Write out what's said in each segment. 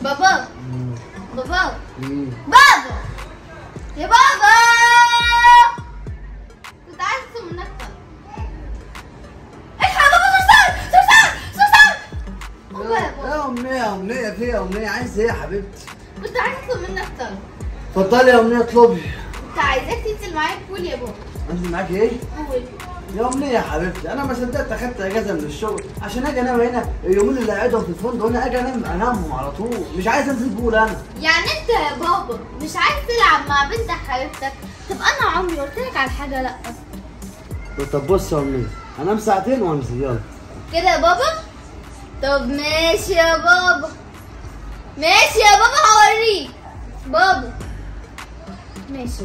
بابا بابا مم. بابا يا بابا كنت عايز اطلب منك طلب الحق يا بابا صرصار صرصار صرصار يا يا امنيه يا امنيه في إيه يا امنيه عايز ايه يا حبيبتي كنت عايز اطلب منك طلب اتفضلي يا امنيه اطلبي كنت عايزاك تنزل معايا البول يا بابا انزل معاكي ايه بول يا امنيه يا حبيبتي انا ما صدقت اخدت اجازه من الشغل عشان اجي انام هنا اليومين اللي قاعدهم في الفندق هنا اجي انام انامهم على طول مش عايز انزل بول انا يعني انت يا بابا مش عايز تلعب مع بنت حبيبتك تبقى انا عمري قلت لك على حاجه لا طب بص يا امنيه انام ساعتين وانزل يلا كده يا بابا طب ماشي يا بابا ماشي يا بابا هوريك بابا ماشي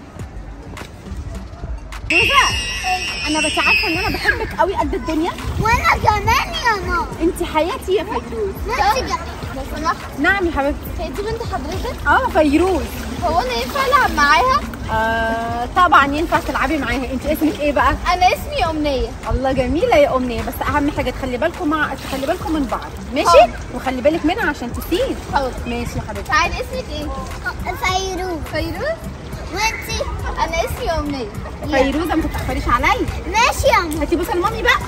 انا بس عارفه ان انا بحبك قوي قد الدنيا وانا كمان يا ماما انت حياتي يا فيروز نفسي كمان لو سمحت نعم يا حبيبتي هي دي بنت حضرتك اه فيروز هو انا ينفع العب معاها آه طبعا ينفع تلعبي معاها انت اسمك ايه بقى انا اسمي امنيه الله جميله يا امنيه بس اهم حاجه تخلي بالكم مع تخلي بالكم من بعض ماشي حاضر. وخلي بالك منها عشان تسيب حاضر ماشي يا حبيبتي تعالي اسمك ايه فيروز فيروز وانتي انا اسمي امنيه فيروزه ما تتاخريش عليا ماشي يا ماما هاتي بوسه لمامي بقى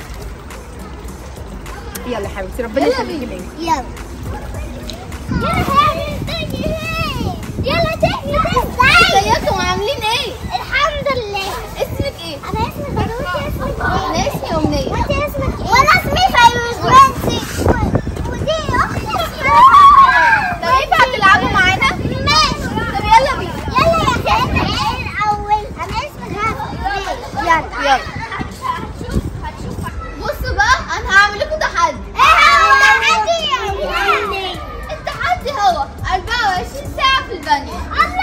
يلا يا حبيبتي ربنا يلا يخليكي بينا. ليا يلا يلا تاني ازيكم عاملين ايه الحمد لله اسمك ايه انا اسمي فيروز اسمك انا ايه اسمي امنيه وانت اسمك ايه وانا اسمي فيروز وانتي ودي اختي طب ينفع تلعبوا معانا ماشي طب يلا بينا يلا يا كانت ايه الاول انا اسمي غابة يلا يلا بصوا بقى انا هعمل لكم تحدي ايه هو التحدي يا التحدي هو 24 ساعة في البانيو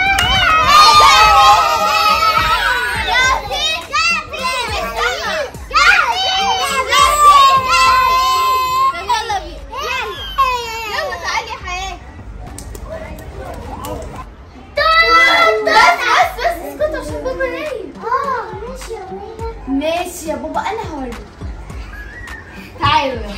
طب يلا بينا يلا تعالي يا حياة بس بس بس اسكتوا عشان بابا نايم ماشي يا بابا انا هوريك تعالوا يلا.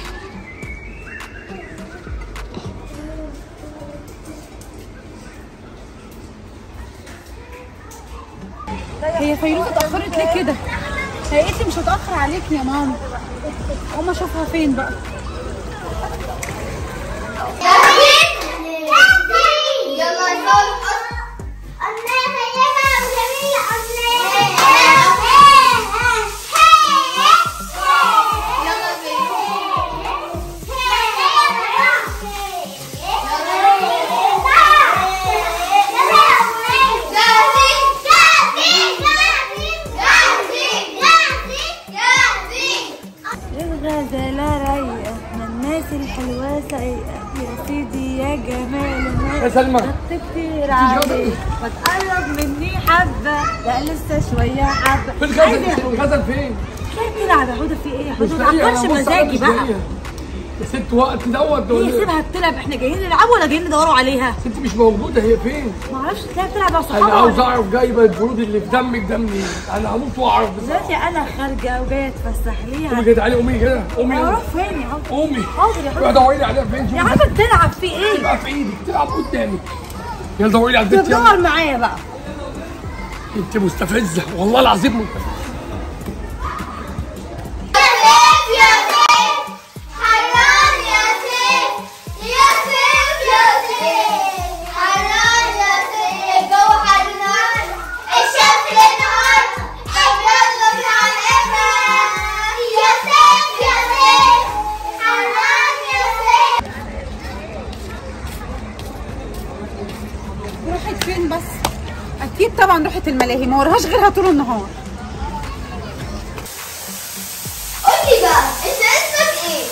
هي فيروزه اتاخرت ليه كده هي قالت لي مش هتاخر عليك يا ماما قوم اشوفها فين بقى يلا نصور يلا بينا الغزالة رايقة من الناس الحلوة سايقة يا سيدي يا جمال يا سلمى حط كتير عليك ما تقرب مني حبة لا لسه شوية حبة في عايزة الغزل الغزل فين؟ كده تلعب يا هدى في ايه يا مش هدى ما لاقيها، تعطلش أنا بص على مزاجي مش بقى لاقيها. يا ست وقت دوت هي سيبها بتلعب احنا جايين نلعب ولا جايين ندوروا عليها ست مش موجودة هي فين؟ ما اعرفش تلاقيها بتلعب مع أنا عاوز صحابها أعرف جايبة البرود اللي في دمك ده منين؟ أنا هموت وأعرف بصراحة دلوقتي انا خارجة وجاية اتفسح قومي ليها كده تعالي قومي كده قومي اروح يلا. فين يا هدى قومي حاضر يا روحي هدى دوري لي عليها فين يا شوفي هدى بتلعب في ايه؟ تبقى في إيدك تلعب قدامك يلا دوري لي على البيت يلا تدور معايا بقى أنت مستفزة والله العظيم مستفزة راحت فين بس؟ اكيد طبعا راحت الملاهي ما وراهاش غيرها طول النهار قولي بقى انت اسمك ايه؟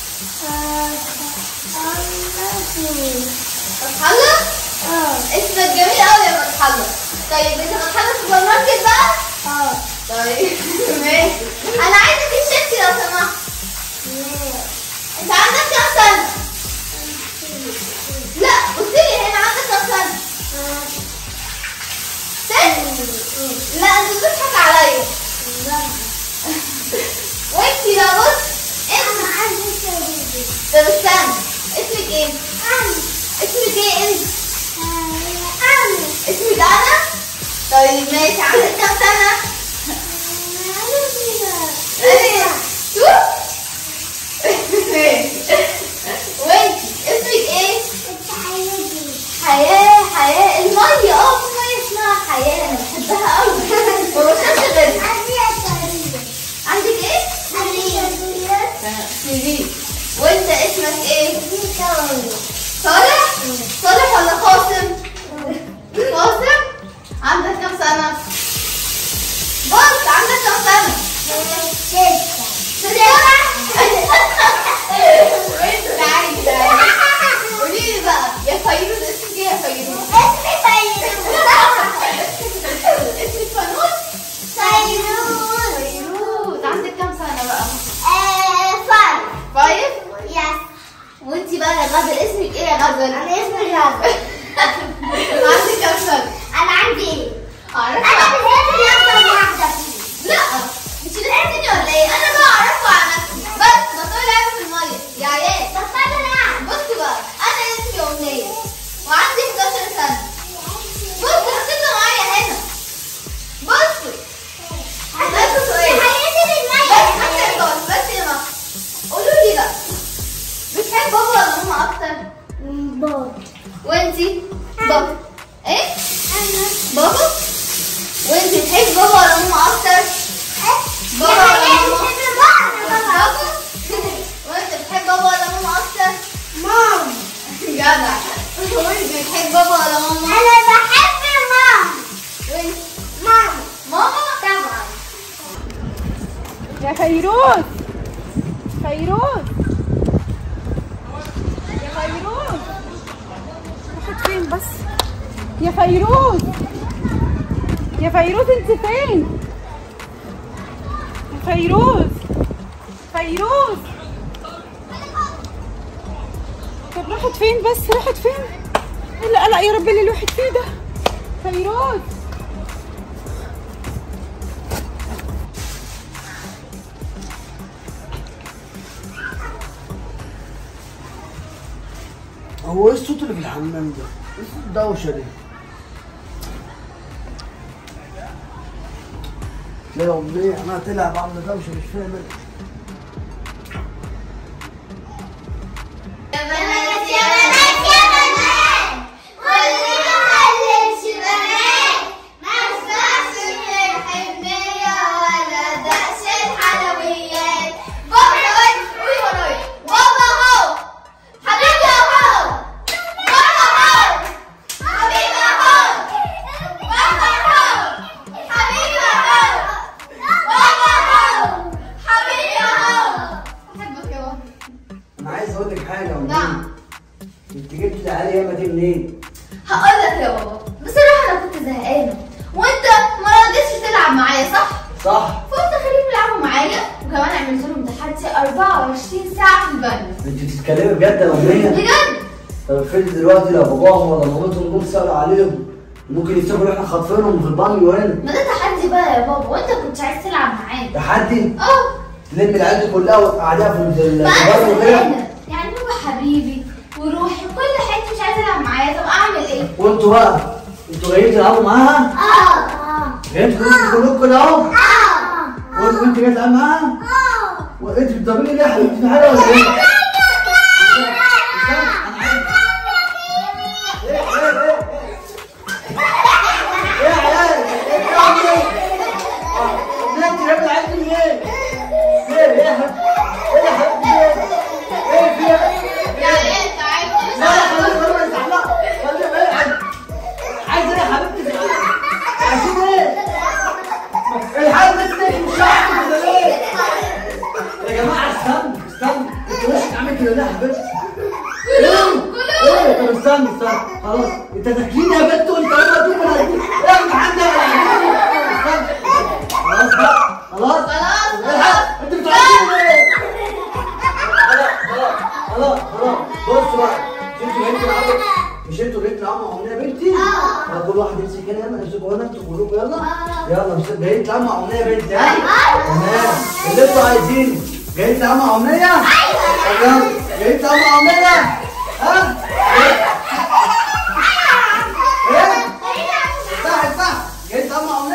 فتح الله؟ اه اسمك جميل قوي يا فتح الله طيب انت فتح الله سوبر ماركت بقى؟ اه طيب ماشي انا عايزه تيشيرت لو سمحت انت عندك كام سنة؟ لا بصيلي هنا عندك كام سنة؟ ست؟ لا انت بتضحك عليا وانتي لا بص انت طب استنى اسمك ايه؟ اسمك ماشي عندك كام سنة؟ ايه شوف وانت اسمك ايه؟ حياة حياة المية اه في مية اسمها حياة انا بحبها قوي ما بشربش غيرها عندك ايه؟ سيرين وانت اسمك ايه؟ صالح؟ صالح ولا قاسم؟ قاسم؟ عندك كام سنة؟ بص عندك كام سنة؟ وانت تعالي تعالي قولي لي بقى يا فيروز اسمك ايه يا فيروز؟ اسمك فانوس؟ فيروز عندك كام سنة بقى؟ فايف؟ وانتي بقى يا غزل اسمك ايه يا غزل؟ عندك كام سنة؟ اعرفها لا انت بتحسدني ولا ايه؟ انا بقى اعرفه على نفسي بس بطول لعب في المية يا عيال بصوا بقى انا اسمي امنية وعندي 11 سنة بصوا ركزوا معايا هنا بصوا هسألكوا سؤال بس بس يا خالص بس يا مصر قولوا لي بقى بتحب بابا ولا ماما اكتر؟ وانتي؟ بابا ايه؟ بابا؟ وانتي بتحب بابا ولا ماما اكتر؟ بابا ولا ماما؟ بابا؟ وانت بتحب بابا ولا ماما اكتر؟ جدع وانت بتحب بابا ولا ماما؟ وانت ماما؟ يا فيروز فيروز يا فيروز راحت فين بس يا فيروز يا فيروز انت فين يا فيروز فيروز طب راحت فين بس راحت فين لا لا يا رب اللي الواحد فيه ده فيروز هو ايه الصوت اللي في الحمام ده؟ ايه الصوت الدوشه دي؟ لا يا امنيه انا تلعب عامله دوشه مش فاهم أنا. يا بنات يا بنات يا بنات واللي ما خلفش بنات ما اسمعش الحنية ولا دهش الحلويات بابا قولي قولي ورايا بابا هو حبيبي اهو بابا هو حبيبي اهو بابا هو حبيبي اهو بابا هو حبيبي اهو بحبك يا بابا انا عايز اقول لك حاجه يا امنيه نعم انت جبت العيال ياما دي منين؟ هقول لك يا بابا بصراحة أنا كنت زهقانة وأنت ما رضيتش تلعب معايا صح؟ صح فقلت خليهم يلعبوا معايا وكمان عملت لهم تحدي 24 ساعة في البانيو انت بتتكلمي بجد يا امنيه؟ بجد؟ طب افرض دلوقتي لو باباهم ولا مامتهم جم سالوا عليهم ممكن يفتكروا ان احنا خاطفينهم في البانيو هنا ما ده تحدي بقى يا بابا وأنت كنت عايز تلعب معايا تحدي اه تلم العيال دي كلها وتقعديها في ال- ما أنا البانيو كده زهقانة يعني بابا حبيبي وروحي كل حاجة مش عايزة ألعب معايا طب أعمل إيه؟ وانتوا بقى انتوا جايين تلعبوا معاها؟ اه جايين كلكم كلكم كده اهو اه وانت وانت جاي تلعب معاها؟ وانت بتضربيني ليه يا حبيبتي في حاجه ولا ايه؟ استنى، أنا عايز- ايه ايه ايه ايه يا عيال؟ ايه بتعمل ايه؟ اه، ازاي انت جايب العيال دي منين؟ ايه ايه يا حبيبتي؟ ايه يا حبيبتي؟ ايه في ايه؟ تعالى تعالى لا لا خليك خليك استحمى خليك ايه عايز عايز ايه يا حبيبتي؟ عايزين ايه؟ الحاجة بس تيجي مش عارف كده ليه؟ يا جماعة استنى استنى انت وشك عامل كده ليه يا حبيبتي؟ كلهم كلهم ايه طب استنى استنى خلاص انت تاكلين يا بنت وانت اول ما تقوم انا هديك ايه الامتحان ده ولا استنى خلاص بقى خلاص خلاص الحق انت بتعملوا ايه؟ خلاص خلاص خلاص خلاص بص بقى مش انتوا جايين تلعبوا مش انتوا جايين تلعبوا مع امنيه بنتي؟ اه كل واحد يمسك هنا يلا امسكوا هنا انتوا كلكم يلا يلا مش جايين تلعبوا مع امنيه بنتي ها؟ تمام اللي انتوا عايزينه جايين تلعبوا مع امنيه؟ ايوه يلا جايين تلعبوا مع امنيه؟ ها؟ ايه؟ ايه؟ صح صح جايين تلعبوا مع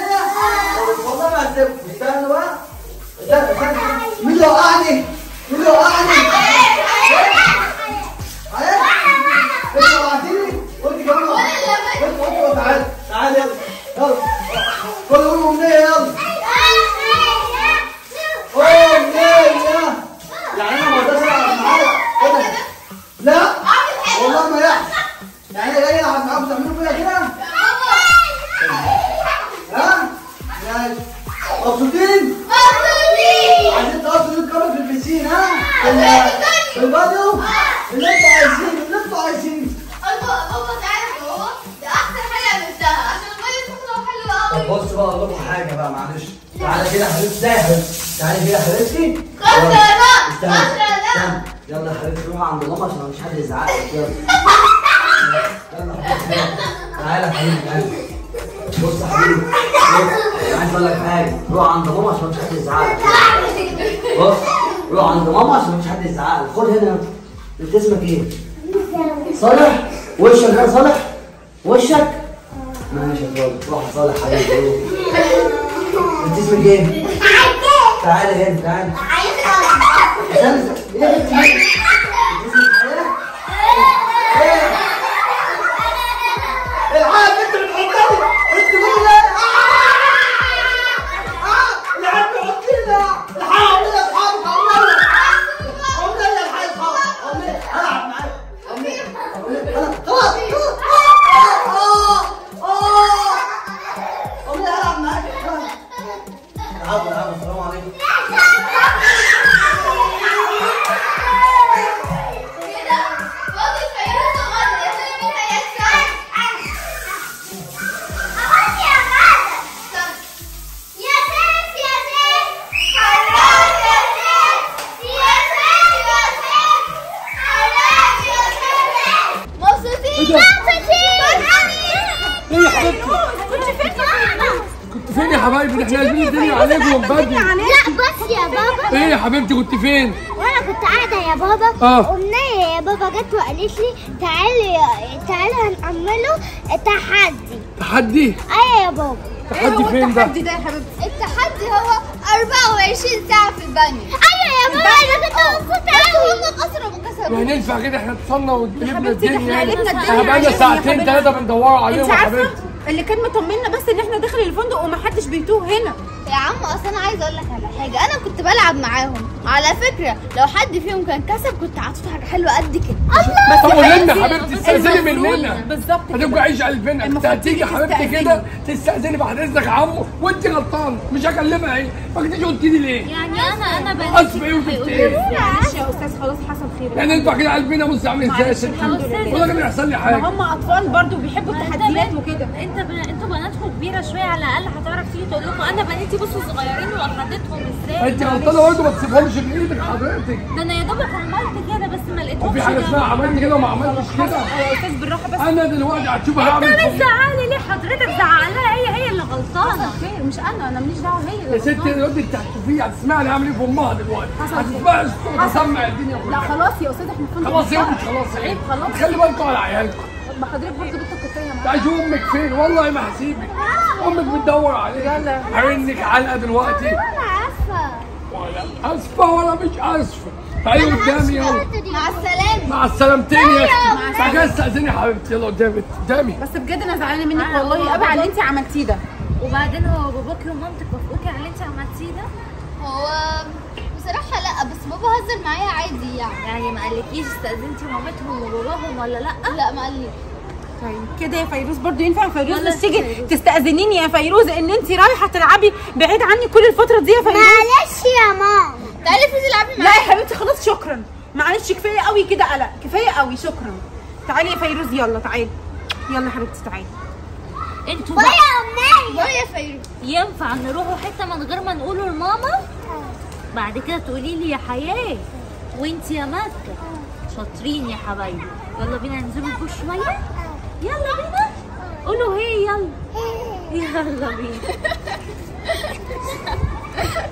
روح عند ماما عشان مش حد يزعق لك يلا يلا حبيبي تعالى يا حبيبي تعالى بص يا حبيبي بص انا عايز اقول لك حاجه روح عند ماما عشان مش حد يزعق لك بص روح عند ماما عشان مش حد يزعق لك خد هنا انت اسمك ايه؟ صالح وشك يا صالح وشك ماشي يا صالح روح يا صالح حبيبي روح انت اسمك ايه؟ تعالى هنا تعالى استنى ايه يا بنتي؟ انت اسمك حياة؟ ايه؟ العاب انت بتحطني انت مين العاب بيحطني الحقوا يا اصحابي حرموني حرموني يا الحاج حرموني هلعب معاك حرموني حرموني خلاص حرموني هلعب معاك العبوا العبوا السلام عليكم كده فاضل فيروز وغدا يا ترى مين هيكسب؟ يا سيف يا سيف حرام يا سيف يا سيف يا سيف حرام يا سيف مبسوطين؟ ايه يا حبيبتي كنت فين ماما؟ كنت فين يا حبايبي ده احنا قلبين الدنيا عليكم من بدري لا بس يا بابا ايه يا حبيبتي كنت فين وانا كنت قاعده يا بابا آه. امنيه يا بابا جت وقالت لي تعالي تعالي هنعمله تحدي تحدي ايوه يا بابا تحدي فين ده التحدي ده يا حبيبتي التحدي هو 24 ساعة في البانيو ايوه يا بابا انا كنت مبسوطه قوي هم بأسرة مكسرة يعني ينفع كده احنا اتصلنا وجبنا حبيبتي ده الدنيا احنا يعني قلبنا الدنيا احنا بقالنا عليكم يا ساعتين حبيبتي. ثلاثة بندوروا عليهم انت يا عارفه حبيبتي اللي كان مطمنا بس ان احنا داخل الفندق ومحدش بيتوه هنا يا عم اصل انا عايزه اقول لك على حاجه انا كنت بلعب معاهم على فكره لو حد فيهم كان كسب كنت هعطيه حاجه حلوه قد كده بس طب قول لنا يا حبيبتي استاذني المفروض- مننا بالظبط كده. هتبقى عيش قلبنا انت المفروض هتيجي يا تيجي حبيبتي تستأذني. كده تستأذني بعد اذنك يا عمو وانت غلطان مش هكلمها ايه ما كنتش قلت لي ليه يعني انا انا بناتي اسف ايه وشفت ايه معلش يا استاذ خلاص حصل خير يعني انتوا كده قلبنا بص عامل ازاي يا ستي الحمد لله. ولا كان يحصل لي ما حاجه هم اطفال برضو بيحبوا التحديات وكده انت بن... انتوا بناتكم كبيره شويه على الاقل هتعرف تيجي تقول لكم انا بناتي بصوا صغيرين واخدتهم ازاي انت غلطانه برضه ما تسيبهمش بايدك حضرتك ده انا يا دوبك عملت كده بس ما لقيتهمش وفي حاجه اسمها عملت كده وما عملتش كده يا استاذ بالراحه بس انا دلوقتي هتشوف هعمل انت فيك. بتزعلي ليه حضرتك زعلها هي هي اللي غلطانه خير مش انا انا ماليش دعوه هي يا اللي ستي غلطانة. دلوقتي انت هتشوفيها هتسمعني هعمل ايه في امها دلوقتي حصل هتسمعي الصوت هتسمع الدنيا لا كلها خلاص يا استاذ احنا فندق خلاص يا بقى. مش خلاص عيب ايه خلاص خلي بالكم على عيالكم ما حضرتك برضه جبت الكوفيه معاك تعالي شوف امك فين والله ما هسيبك امك بتدور عليك يلا. هرنك علقه دلوقتي انا عارفه ولا اسفه ولا مش اسفه تعالي قدامي يلا مع السلامه مع السلامتين يا اختي تعالي كده استاذني يا حبيبتي يلا قدامي قدامي بس بجد انا زعلانه منك والله قوي على اللي انت عملتيه ده وبعدين هو باباكي ومامتك وافقوكي على اللي انت عملتيه ده هو بصراحه لا بس بابا هزر معايا عادي يعني يعني ما قالكيش استاذنتي مامتهم وباباهم ولا لا لا ما قال لي طيب كده يا فيروز برضو ينفع يا فيروز ولا بس تيجي فيروز. تستأذنيني يا فيروز ان انت رايحه تلعبي بعيد عني كل الفتره دي يا فيروز معلش يا ماما تعالي في تلعبي لا معايا يا حبيبتي خلاص شكرا معلش كفايه قوي كده قلق كفايه قوي شكرا تعالي يا فيروز يلا تعالي يلا يا حبيبتي تعالي انتوا باي بقى يا امنيه باي يا فيروز ينفع نروحوا حته من غير ما نقوله لماما بعد كده تقولي لي يا حياه وانت يا مكه شاطرين يا حبايبي يلا بينا ننزل البوش شويه يلا بينا قولوا هي يلا يلا بينا